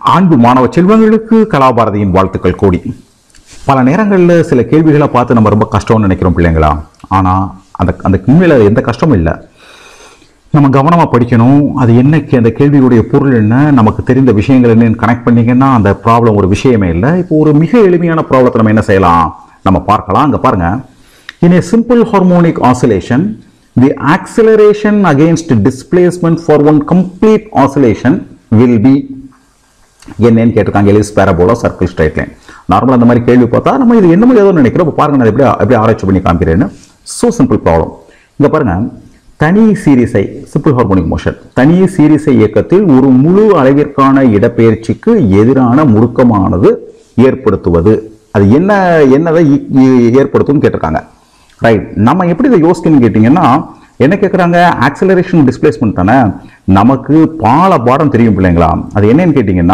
அன்பு மாணவ செல்வங்களுக்கு கலாபாரதியின் வாழ்த்துக்கள் கோடி பல நேரங்களில் சில கேள்விகளை பார்த்து நம்ம ரொம்ப கஷ்டம்னு நினைக்கிறோம் பிள்ளைங்களா ஆனால் அந்த அந்த உண்மையில் எந்த கஷ்டமும் இல்லை நம்ம கவனமாக படிக்கணும் அது என்ன கே- அந்த கேள்வியுடைய பொருள் என்ன நமக்கு தெரிந்த விஷயங்கள் என்னன்னு கனெக்ட் பண்ணீங்கன்னா அந்த ப்ராப்ளம் ஒரு விஷயமே இல்லை இப்போ ஒரு மிக எளிமையான ப்ராப்ளத்தை நம்ம என்ன செய்யலாம் நம்ம பார்க்கலாம் அங்கே பாருங்க இன் a simple harmonic oscillation the acceleration against displacement for one complete oscillation will be என்னன்னு கேட்டிருக்காங்க ellipse parabola circle straight line நார்மலாக அந்த மாதிரி கேள்வி பார்த்தா நம்ம இது என்னமோ ஏதோ நினைக்கிறோம் இப்போ பாருங்க நான் எப்படி எப்படி ஆராய்ச்சி பண்ணி காமிக்கிறேன்னு ஸோ சிம்பிள் ப்ராப்ளம் இங்கே பாருங்க தனி சீரிசை சிம்பிள் ஹார்மோனிக் மோஷன் தனி சீரிசை இயக்கத்தில் ஒரு முழு அளவிற்கான இடப்பெயர்ச்சிக்கு எதிரான முடுக்கமானது ஏற்படுத்துவது அது என்ன என்னதை இ- இ- ஏற்படுத்தும்னு கேட்டிருக்காங்க ரைட் நம்ம எப்படி இதை யோசிக்கணும்னு கேட்டிங்கன்னா என்ன கேட்குறாங்க ஆக்சலரேஷன் டிஸ்பிளேஸ்மெண்ட் தானே நமக்கு பால பாடம் தெரியும் பிள்ளைங்களா அது என்னன்னு கேட்டிங்கன்னா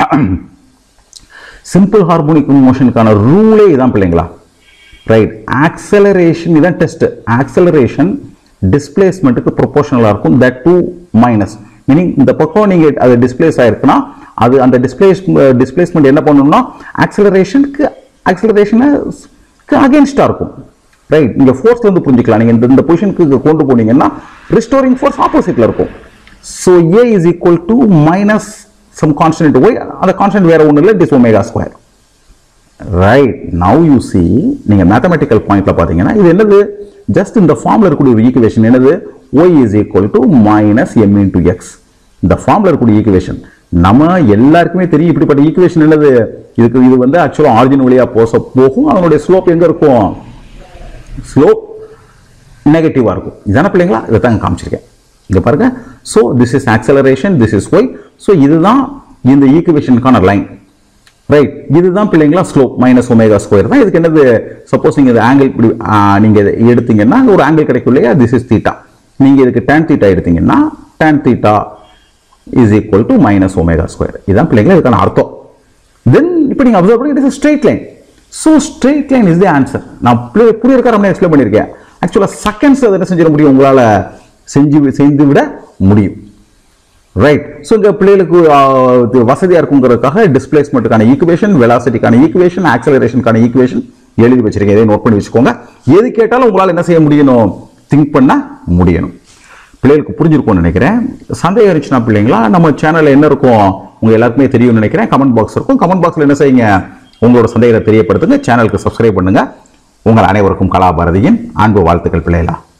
சிம்பிள் ஹார்மோனிக் மோஷனுக்கான ரூலே இதான் பிள்ளைங்களா ரைட் ஆக்சலரேஷன் இதான் டெஸ்ட் ஆக்சலரேஷன் டிஸ்பிளேஸ்மெண்ட்டுக்கு ப்ரொபோஷனலாக இருக்கும் தட் டூ மைனஸ் மீனிங் இந்த பக்கம் நீங்கள் அது டிஸ்பிளேஸ் ஆயிருக்குன்னா அது அந்த டிஸ்பிளேஸ் டிஸ்பிளேஸ்மெண்ட் என்ன பண்ணணும்னா ஆக்சலரேஷனுக்கு ஆக்சலரேஷனுக்கு அகேன்ஸ்டாக இருக்கும் ரைட் நீங்கள் ஃபோர்ஸ்லேருந்து புரிஞ்சுக்கலாம் நீங்கள் இந்த இந்த பொசிஷனுக்கு கொண்டு போனீங்கன்னா ரிஸ்டோரிங் ஃபோர்ஸ் ஆப்போசிட்டில் இருக்கும் so a is equal to minus some constant y அந்த கான்ஸ்டன்ட் வேற ஒன்றும் இல்லை this omega square right now you see நீங்க மேத்தமெட்டிக்கல் பாயிண்ட்ல பாத்தீங்கன்னா இது என்னது ஜஸ்ட் இந்த ஃபார்ம்ல இருக்கக்கூடிய ஒரு ஈக்குவேஷன் என்னது y is equal to minus m into x இந்த ஃபார்ம்ல இருக்கக்கூடிய ஈக்குவேஷன் நம்ம எல்லாருக்குமே தெரியும் இப்படிப்பட்ட ஈக்குவேஷன் என்னது இதுக்கு இது வந்து ஆக்சுவலாக ஆரிஜின் வழியா போச போகும் அதனுடைய ஸ்லோப் எங்க இருக்கும் ஸ்லோப் நெகட்டிவாக இருக்கும் இதான பிள்ளைங்களா இதை தான் காமிச்சிருக்கேன் இங்க பாருங்க so this is acceleration this is y so இதுதான் இந்த ஈக்குவேஷனுக்கான லைன் ரைட் இதுதான் பிள்ளைங்களா ஸ்லோப் மைனஸ் ஒமேகா ஸ்கொயர் தான் இதுக்கு என்னது சப்போஸ் நீங்க இந்த ஆங்கிள் இப்படி ஆ, நீங்க இதை எடுத்தீங்கன்னா ஒரு ஆங்கிள் கிடைக்கும் இல்லையா திஸ் இஸ் தீட்டா நீங்க இதுக்கு tan தீட்டா எடுத்தீங்கன்னா tan theta is equal to minus omega square இதுதான் பிள்ளைங்களா இதுக்கான அர்த்தம் தென் இப்போ நீங்க அப்சர்வ் பண்ணி it is straight line so straight line is the answer நான் புரிய- புரியறதுக்காக நம்ம எக்ஸ்பிளைன் பண்ணியிருக்கேன் ஆக்சுவலாக செகண்ட்ஸ் அதை என்ன செஞ்சிட முடியும் உங்களால் செஞ்சு செய்து விட முடியும் ரைட் ஸோ இங்கே பிள்ளைகளுக்கு ஆ, இது வசதியாக இருக்குங்கிறதுக்காக டிஸ்பிளேஸ்மெண்ட்டுக்கான ஈக்குவேஷன் வெலாசிட்டிக்கான ஈக்குவேஷன் ஆக்சலரேஷனுக்கான ஈக்குவேஷன் எழுதி வச்சிருக்கேன் இதை நோட் பண்ணி வச்சுக்கோங்க எது கேட்டாலும் உங்களால் என்ன செய்ய முடியணும் திங்க் பண்ண முடியணும் பிள்ளைகளுக்கு புரிஞ்சிருக்கும்னு நினைக்கிறேன் சந்தேகம் இருந்துச்சுன்னா பிள்ளைங்களா நம்ம சேனலில் என்ன இருக்கும் உங்க எல்லாருக்குமே தெரியும்னு நினைக்கிறேன் கமெண்ட் பாக்ஸ் இருக்கும் கமெண்ட் பாக்ஸில் என்ன செய்யுங்க உங்களோட சந்தேகத்தை தெரியப்படுத்துங்க சேனலுக்கு சப்ஸ்கிரைப் பண்ணுங்க உங்கள் அனைவருக்கும் கலாபாரதியின் அன்பு வாழ்த்துக்கள் பிள்ளைகளா